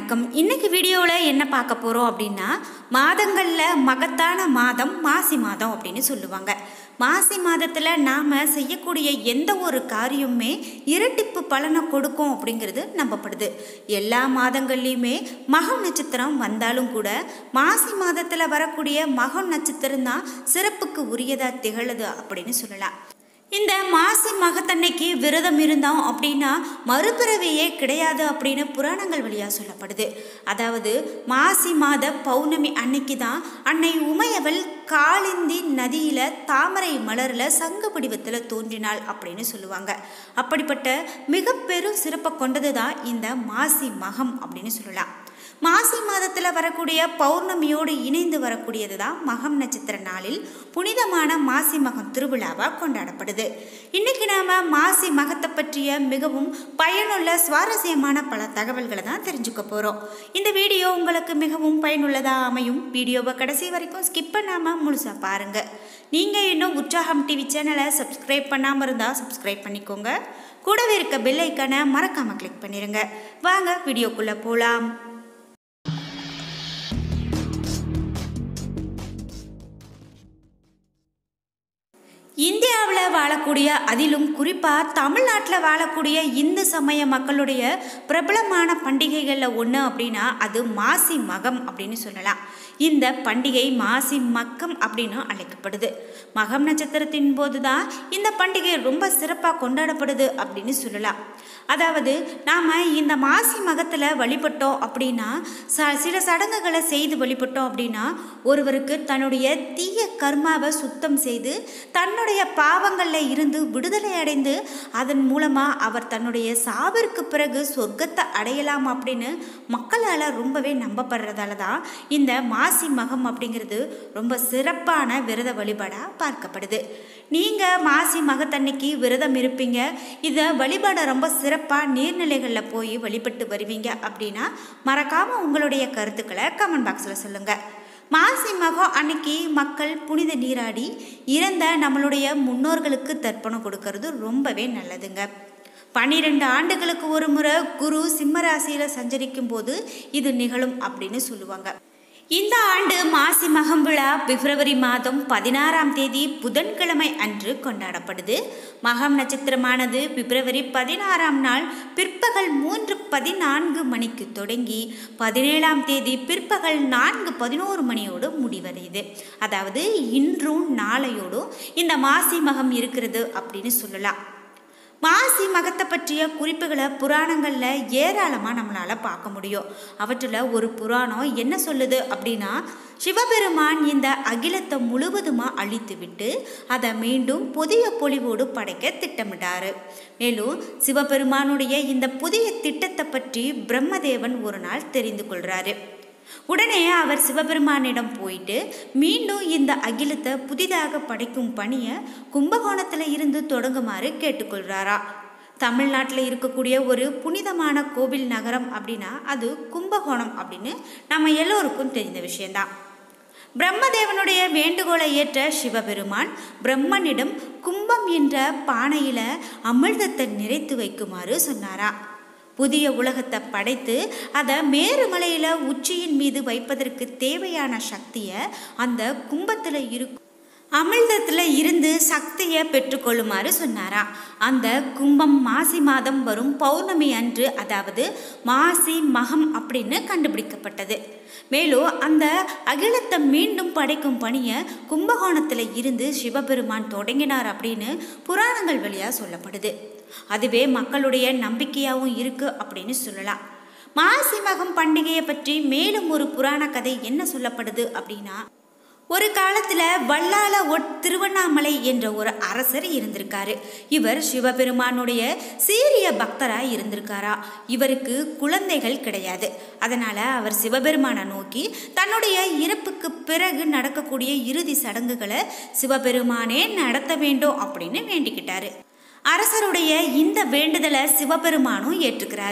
வணக்கம் இன்னைக்கு வீடியோவில் என்ன பார்க்க போகிறோம் அப்படின்னா மாதங்களில் மகத்தான மாதம் மாசி மாதம் அப்படின்னு சொல்லுவாங்க மாசி மாதத்தில் நாம் செய்யக்கூடிய எந்த ஒரு காரியமுமே இரட்டிப்பு பலனை கொடுக்கும் அப்படிங்கிறது நம்பப்படுது எல்லா மாதங்கள்லேயுமே மகம் நட்சத்திரம் வந்தாலும் கூட மாசி மாதத்தில் வரக்கூடிய மகம் நட்சத்திரம் தான் சிறப்புக்கு உரியதாக திகழுது அப்படின்னு சொல்லலாம் இந்த மாசி மகத்தன்னைக்கு விரதம் இருந்தோம் அப்படின்னா மறுபிறவியே கிடையாது அப்படின்னு புராணங்கள் வழியாக சொல்லப்படுது அதாவது மாசி மாத பௌர்ணமி அன்னைக்கு தான் அன்னை உமையவள் காளிந்தி நதியில் தாமரை மலரில் சங்க வடிவத்தில் தோன்றினாள் அப்படின்னு சொல்லுவாங்க அப்படிப்பட்ட மிக பெரும் சிறப்பை கொண்டது தான் இந்த மாசி மகம் அப்படின்னு சொல்லலாம் மாசி மாதத்தில் வரக்கூடிய பௌர்ணமியோடு இணைந்து வரக்கூடியது தான் மகம் நட்சத்திர நாளில் புனிதமான மாசி மகம் திருவிழாவாக கொண்டாடப்படுது இன்னைக்கு நாம் மாசி மகத்தை பற்றிய மிகவும் பயனுள்ள சுவாரஸ்யமான பல தகவல்களை தான் தெரிஞ்சுக்க போகிறோம் இந்த வீடியோ உங்களுக்கு மிகவும் பயனுள்ளதாக அமையும் வீடியோவை கடைசி வரைக்கும் ஸ்கிப் பண்ணாமல் முழுசாக பாருங்கள் நீங்கள் இன்னும் உற்சாகம் டிவி சேனலை சப்ஸ்கிரைப் பண்ணாமல் இருந்தால் சப்ஸ்கிரைப் பண்ணிக்கோங்க கூடவே இருக்க பெல் ஐக்கானை மறக்காமல் கிளிக் பண்ணிடுங்க வாங்க வீடியோக்குள்ளே போகலாம் இந்தியாவில் வாழக்கூடிய அதிலும் குறிப்பாக தமிழ்நாட்டில் வாழக்கூடிய இந்து சமய மக்களுடைய பிரபலமான பண்டிகைகளில் ஒன்று அப்படின்னா அது மாசி மகம் அப்படின்னு சொல்லலாம் இந்த பண்டிகை மாசி மக்கம் அப்படின்னு அழைக்கப்படுது மகம் நட்சத்திரத்தின் போது தான் இந்த பண்டிகை ரொம்ப சிறப்பாக கொண்டாடப்படுது அப்படின்னு சொல்லலாம் அதாவது நாம் இந்த மாசி மகத்தில் வழிபட்டோம் அப்படின்னா ச சில சடங்குகளை செய்து வழிபட்டோம் அப்படின்னா ஒருவருக்கு தன்னுடைய தீய கர்மாவை சுத்தம் செய்து தன்னுடைய பாவங்களில் இருந்து விடுதலை அடைந்து அதன் மூலமாக அவர் தன்னுடைய சாவிற்கு பிறகு சொர்க்கத்தை அடையலாம் அப்படின்னு மக்களால் ரொம்பவே நம்பப்படுறதால தான் இந்த மாசி மகம் அப்படிங்கிறது ரொம்ப சிறப்பான விரத வழிபாடாக பார்க்கப்படுது நீங்கள் மாசி மகத்தன்னைக்கு விரதம் இருப்பீங்க இதை வழிபாடை ரொம்ப சிறப்பாக நீர்நிலைகளில் போய் வழிபட்டு வருவீங்க அப்படின்னா மறக்காமல் உங்களுடைய கருத்துக்களை கமெண்ட் பாக்ஸில் சொல்லுங்கள் மாசி மகம் அன்னைக்கு மக்கள் புனித நீராடி இறந்த நம்மளுடைய முன்னோர்களுக்கு தர்ப்பணம் கொடுக்கறது ரொம்பவே நல்லதுங்க பன்னிரெண்டு ஆண்டுகளுக்கு ஒரு முறை குரு சிம்மராசியில் சஞ்சரிக்கும் போது இது நிகழும் அப்படின்னு சொல்லுவாங்க இந்த ஆண்டு மாசி மகம் விழா பிப்ரவரி மாதம் பதினாறாம் தேதி புதன்கிழமை அன்று கொண்டாடப்படுது மகம் நட்சத்திரமானது பிப்ரவரி பதினாறாம் நாள் பிற்பகல் மூன்று பதினான்கு மணிக்கு தொடங்கி பதினேழாம் தேதி பிற்பகல் நான்கு பதினோரு மணியோடு முடிவடையுது அதாவது இன்றும் நாளையோடும் இந்த மாசி மகம் இருக்கிறது அப்படின்னு சொல்லலாம் மாசி மகத்தை பற்றிய குறிப்புகளை புராணங்களில் ஏராளமாக நம்மளால் பார்க்க முடியும் அவற்றில் ஒரு புராணம் என்ன சொல்லுது அப்படின்னா சிவபெருமான் இந்த அகிலத்தை முழுவதுமாக அழித்துவிட்டு அதை மீண்டும் புதிய பொலிவோடு படைக்க திட்டமிட்டார் மேலும் சிவபெருமானுடைய இந்த புதிய திட்டத்தை பற்றி பிரம்மதேவன் ஒரு நாள் தெரிந்து கொள்கிறாரு உடனே அவர் சிவபெருமானிடம் போயிட்டு மீண்டும் இந்த அகிலத்தை புதிதாக படைக்கும் பணியை கும்பகோணத்தில் இருந்து தொடங்குமாறு கேட்டுக்கொள்கிறாரா தமிழ்நாட்டில் இருக்கக்கூடிய ஒரு புனிதமான கோவில் நகரம் அப்படின்னா அது கும்பகோணம் அப்படின்னு நம்ம எல்லோருக்கும் தெரிந்த விஷயந்தான் பிரம்மதேவனுடைய வேண்டுகோளை ஏற்ற சிவபெருமான் பிரம்மனிடம் கும்பம் என்ற பானையில் அமிர்தத்தை நிறைத்து வைக்குமாறு சொன்னாரா புதிய உலகத்தை படைத்து அதை மேருமலையில் உச்சியின் மீது வைப்பதற்கு தேவையான சக்தியை அந்த கும்பத்தில் இருக்கும் அமிர்தத்தில் இருந்து சக்தியை பெற்றுக்கொள்ளுமாறு சொன்னாராம் அந்த கும்பம் மாசி மாதம் வரும் பௌர்ணமி அன்று அதாவது மாசி மகம் அப்படின்னு கண்டுபிடிக்கப்பட்டது மேலும் அந்த அகிலத்தை மீண்டும் படைக்கும் பணியை கும்பகோணத்தில் இருந்து சிவபெருமான் தொடங்கினார் அப்படின்னு புராணங்கள் வழியாக சொல்லப்படுது அதுவே மக்களுடைய நம்பிக்கையாகவும் இருக்குது அப்படின்னு சொல்லலாம் மாசி மகம் பண்டிகையை பற்றி மேலும் ஒரு புராண கதை என்ன சொல்லப்படுது அப்படின்னா ஒரு காலத்தில் வல்லால ஒட் திருவண்ணாமலை என்ற ஒரு அரசர் இருந்திருக்காரு இவர் சிவபெருமானுடைய சீரிய பக்தராக இருந்திருக்காரா இவருக்கு குழந்தைகள் கிடையாது அதனால் அவர் சிவபெருமானை நோக்கி தன்னுடைய இறப்புக்கு பிறகு நடக்கக்கூடிய இறுதி சடங்குகளை சிவபெருமானே நடத்த வேண்டும் அப்படின்னு வேண்டிக்கிட்டாரு அரசருடைய இந்த வேண்டுதலை சிவபெருமானும் ஏற்றுக்கிறாரு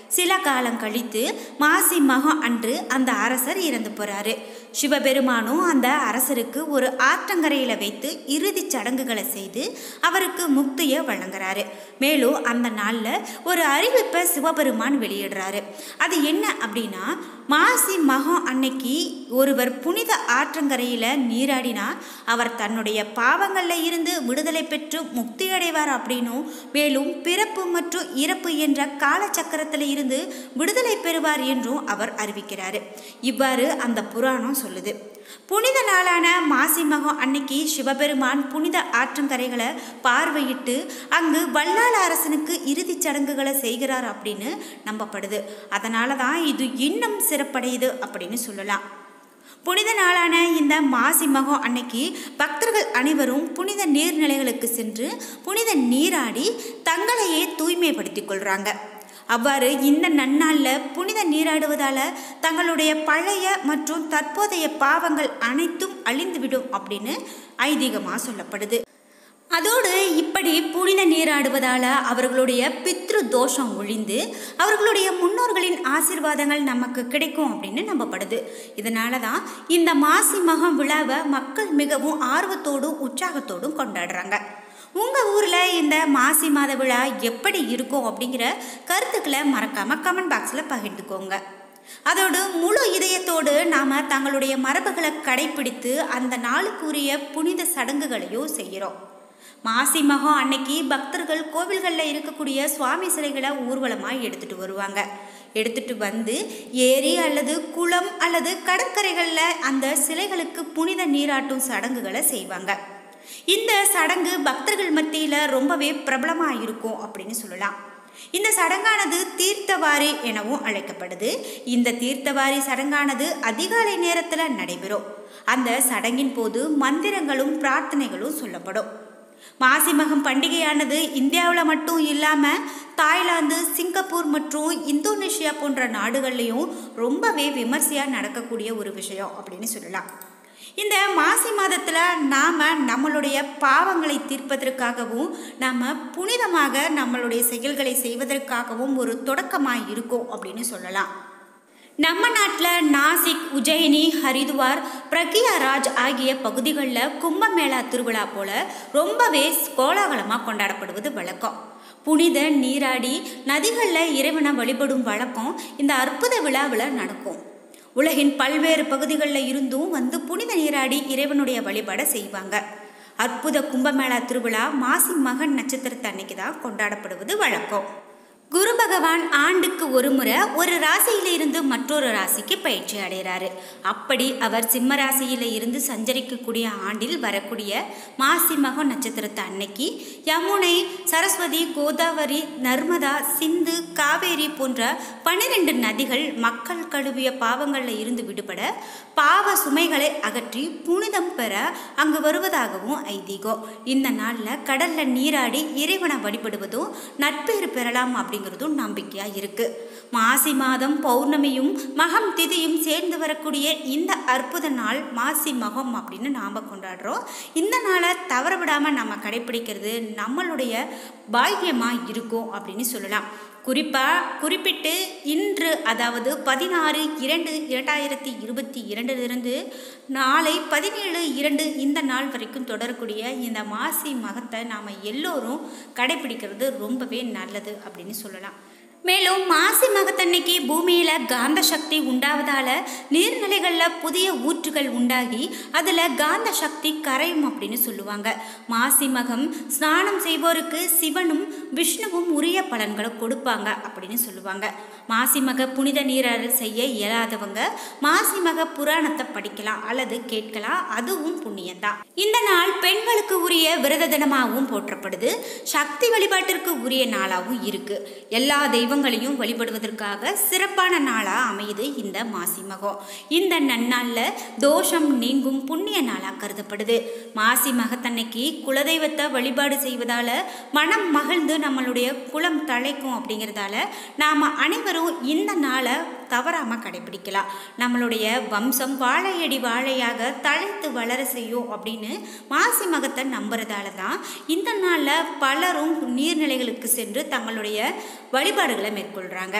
சில காலம் கழித்து மாசி மகம் அன்று அந்த அரசர் இறந்து போறாரு சிவபெருமானும் அந்த அரசருக்கு ஒரு ஆற்றங்கரையில் வைத்து இறுதிச் சடங்குகளை செய்து அவருக்கு முக்தியை வழங்குறாரு மேலும் அந்த நாளில் ஒரு அறிவிப்பை சிவபெருமான் வெளியிடுறாரு அது என்ன அப்படின்னா மாசி மகம் அன்னைக்கு ஒருவர் புனித ஆற்றங்கரையில் நீராடினா அவர் தன்னுடைய பாவங்களில் இருந்து விடுதலை பெற்று முக்தி அடைவார் அப்படின்னும் மேலும் பிறப்பு மற்றும் இறப்பு என்ற காலச்சக்கரத்தில் இருந்து விடுதலை பெறுவார் என்றும் அவர் அறிவிக்கிறார் இவ்வாறு அந்த புராணம் சொல்லுது புனித நாளான மாசி மகம் அன்னைக்கு சிவபெருமான் புனித ஆற்றங்கரைகளை பார்வையிட்டு அங்கு வல்லாள அரசனுக்கு இறுதிச் சடங்குகளை செய்கிறார் அப்படின்னு நம்பப்படுது அதனால தான் இது இன்னும் சிறப்படையுது அப்படின்னு சொல்லலாம் புனித நாளான இந்த மாசி மகம் அன்னைக்கு பக்தர்கள் அனைவரும் புனித நீர்நிலைகளுக்கு சென்று புனித நீராடி தங்களையே தூய்மைப்படுத்திக் கொள்கிறாங்க அவ்வாறு இந்த நன்னாளில் புனித நீராடுவதால் தங்களுடைய பழைய மற்றும் தற்போதைய பாவங்கள் அனைத்தும் அழிந்துவிடும் அப்படின்னு ஐதீகமாக சொல்லப்படுது அதோடு இப்படி புனித நீராடுவதால் அவர்களுடைய பித்ரு தோஷம் ஒழிந்து அவர்களுடைய முன்னோர்களின் ஆசீர்வாதங்கள் நமக்கு கிடைக்கும் அப்படின்னு நம்பப்படுது இதனால தான் இந்த மாசி மகம் விழாவை மக்கள் மிகவும் ஆர்வத்தோடும் உற்சாகத்தோடும் கொண்டாடுறாங்க உங்கள் ஊரில் இந்த மாசி மாத விழா எப்படி இருக்கும் அப்படிங்கிற கருத்துக்களை மறக்காமல் கமெண்ட் பாக்ஸில் பகிர்ந்துக்கோங்க அதோடு முழு இதயத்தோடு நாம் தங்களுடைய மரபுகளை கடைபிடித்து அந்த நாளுக்குரிய புனித சடங்குகளையும் செய்கிறோம் மாசி மகம் அன்னைக்கு பக்தர்கள் கோவில்களில் இருக்கக்கூடிய சுவாமி சிலைகளை ஊர்வலமாக எடுத்துகிட்டு வருவாங்க எடுத்துட்டு வந்து ஏரி அல்லது குளம் அல்லது கடற்கரைகளில் அந்த சிலைகளுக்கு புனித நீராட்டும் சடங்குகளை செய்வாங்க இந்த சடங்கு பக்தர்கள் மத்தியில் ரொம்பவே பிரபலமாக இருக்கும் அப்படின்னு சொல்லலாம் இந்த சடங்கானது தீர்த்தவாரி எனவும் அழைக்கப்படுது இந்த தீர்த்தவாரி சடங்கானது அதிகாலை நேரத்தில் நடைபெறும் அந்த சடங்கின் போது மந்திரங்களும் பிரார்த்தனைகளும் சொல்லப்படும் மாசி மகம் பண்டிகையானது இந்தியாவில் மட்டும் இல்லாமல் தாய்லாந்து சிங்கப்பூர் மற்றும் இந்தோனேஷியா போன்ற நாடுகள்லையும் ரொம்பவே விமர்சையாக நடக்கக்கூடிய ஒரு விஷயம் அப்படின்னு சொல்லலாம் இந்த மாசி மாதத்தில் நாம் நம்மளுடைய பாவங்களை தீர்ப்பதற்காகவும் நம்ம புனிதமாக நம்மளுடைய செயல்களை செய்வதற்காகவும் ஒரு தொடக்கமாக இருக்கும் அப்படின்னு சொல்லலாம் நம்ம நாட்டில் நாசிக் உஜயினி ஹரிதுவார் பிரகியாராஜ் ஆகிய பகுதிகளில் கும்பமேளா திருவிழா போல ரொம்பவே கோலாகலமாக கொண்டாடப்படுவது வழக்கம் புனித நீராடி நதிகளில் இறைவனை வழிபடும் வழக்கம் இந்த அற்புத விழாவில் நடக்கும் உலகின் பல்வேறு பகுதிகளில் இருந்தும் வந்து புனித நீராடி இறைவனுடைய வழிபாடை செய்வாங்க அற்புத கும்பமேளா திருவிழா மாசி மகன் நட்சத்திரத்தை அன்னைக்கு தான் கொண்டாடப்படுவது வழக்கம் குரு பகவான் ஆண்டுக்கு ஒரு முறை ஒரு ராசியில இருந்து மற்றொரு ராசிக்கு பயிற்சி அடைகிறாரு அப்படி அவர் சிம்ம ராசியில இருந்து சஞ்சரிக்கக்கூடிய ஆண்டில் வரக்கூடிய மாசி மகம் நட்சத்திரத்தை அன்னைக்கு யமுனை சரஸ்வதி கோதாவரி நர்மதா சிந்து காவேரி போன்ற பன்னிரெண்டு நதிகள் மக்கள் கழுவிய பாவங்களில் இருந்து விடுபட பாவ சுமைகளை அகற்றி புனிதம் பெற அங்கு வருவதாகவும் ஐதீகம் இந்த நாளில் கடல்ல நீராடி இறைவனை வழிபடுவதும் நட்பேறு பெறலாம் அப்படிங்கிறதும் நம்பிக்கையாக இருக்கு மாசி மாதம் பௌர்ணமியும் மகம் திதியும் சேர்ந்து வரக்கூடிய இந்த அற்புத நாள் மாசி மகம் அப்படின்னு நாம் கொண்டாடுறோம் இந்த நாளை தவற விடாமல் நம்ம கடைப்பிடிக்கிறது நம்மளுடைய பாக்கியமாக இருக்கும் அப்படின்னு சொல்லலாம் குறிப்பாக குறிப்பிட்டு இன்று அதாவது பதினாறு இரண்டு இரண்டாயிரத்தி இருபத்தி இரண்டிலிருந்து நாளை பதினேழு இரண்டு இந்த நாள் வரைக்கும் தொடரக்கூடிய இந்த மாசி மகத்தை நாம் எல்லோரும் கடைபிடிக்கிறது ரொம்பவே நல்லது அப்படின்னு சொல்லலாம் மேலும் மாசி மகத்தன்னைக்கு பூமியில் காந்த சக்தி உண்டாவதால் நீர்நிலைகளில் புதிய ஊற்றுகள் உண்டாகி அதில் காந்த சக்தி கரையும் அப்படின்னு சொல்லுவாங்க மாசி மகம் ஸ்நானம் செய்வோருக்கு சிவனும் விஷ்ணுவும் உரிய பலன்களை கொடுப்பாங்க அப்படின்னு சொல்லுவாங்க மாசி மக புனித நீராடல் செய்ய இயலாதவங்க மாசி மக புராணத்தை படிக்கலாம் அல்லது கேட்கலாம் அதுவும் புண்ணியம்தான் இந்த நாள் பெண்களுக்கு உரிய விரத தினமாகவும் போற்றப்படுது சக்தி வழிபாட்டிற்கு உரிய நாளாகவும் இருக்கு எல்லா தெய்வங்களையும் வழிபடுவதற்காக சிறப்பான நாளாக அமையுது இந்த மாசி மகம் இந்த நன்னாளில் தோஷம் நீங்கும் புண்ணிய நாளாக கருதப்படுது மாசி மகத்தன்னைக்கு குலதெய்வத்தை வழிபாடு செய்வதால் மனம் மகிழ்ந்து நம்மளுடைய குலம் தழைக்கும் அப்படிங்கிறதால நாம் அனைவரும் இந்த நாளை தவறாமல் கடைபிடிக்கலாம் நம்மளுடைய வம்சம் வாழையடி வாழையாக தழைத்து வளர செய்யும் அப்படின்னு மாசி மகத்தை நம்புறதால தான் இந்த நாளில் பலரும் நீர்நிலைகளுக்கு சென்று தங்களுடைய வழிபாடுகளை மேற்கொள்கிறாங்க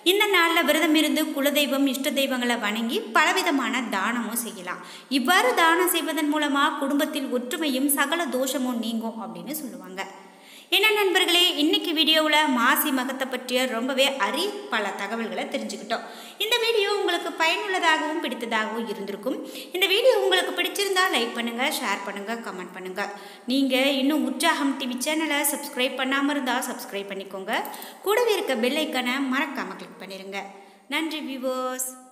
இந்த நாளில் விரதம் இருந்து குலதெய்வம் இஷ்ட தெய்வங்களை வணங்கி பலவிதமான தானமும் செய்யலாம் இவ்வாறு தானம் செய்வதன் மூலமாக குடும்பத்தில் ஒற்றுமையும் சகல தோஷமும் நீங்கும் அப்படின்னு சொல்லுவாங்க என்ன நண்பர்களே இன்னைக்கு வீடியோவில் மாசி மகத்தை பற்றிய ரொம்பவே அரி பல தகவல்களை தெரிஞ்சுக்கிட்டோம் இந்த வீடியோ உங்களுக்கு பயனுள்ளதாகவும் பிடித்ததாகவும் இருந்திருக்கும் இந்த வீடியோ உங்களுக்கு பிடிச்சிருந்தா லைக் பண்ணுங்கள் ஷேர் பண்ணுங்கள் கமெண்ட் பண்ணுங்கள் நீங்கள் இன்னும் உற்சாகம் டிவி சேனலை சப்ஸ்கிரைப் பண்ணாமல் இருந்தால் சப்ஸ்கிரைப் பண்ணிக்கோங்க கூடவே இருக்க பெல் ஐக்கனை மறக்காமல் கிளிக் பண்ணிடுங்க நன்றி வியூவர்ஸ்